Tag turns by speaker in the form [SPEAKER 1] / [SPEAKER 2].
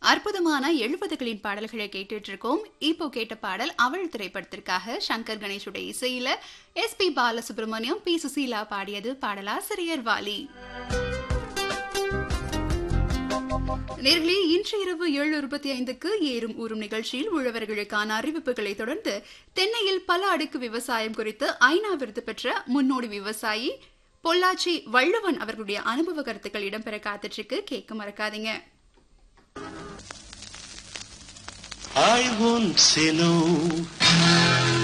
[SPEAKER 1] அற்புதமான எழுபதுகளின் பாடல்களை கேட்டுட்டு இருக்கோம் இப்போ கேட்ட பாடல் அவள் திரைப்படத்திற்காக சங்கர் கணேஷுடைய இசையில S P Balasubrahmanyam P Susheela பாடியது பாடலாசிரியர் வாலி நேர்களே இன்று இரவு ஏழு இருபத்தி ஐந்துக்கு ஏறும் ஊறும் நிகழ்ச்சியில் உழவர்களுக்கான அறிவிப்புகளை தொடர்ந்து தென்னையில் பல அடுக்கு விவசாயம் குறித்து ஐநா விருது பெற்ற முன்னோடி விவசாயி பொள்ளாச்சி வள்ளுவன் அவர்களுடைய அனுபவ கருத்துக்கள் இடம்பெற காத்துட்டு கேட்க மறக்காதீங்க
[SPEAKER 2] I won't say no.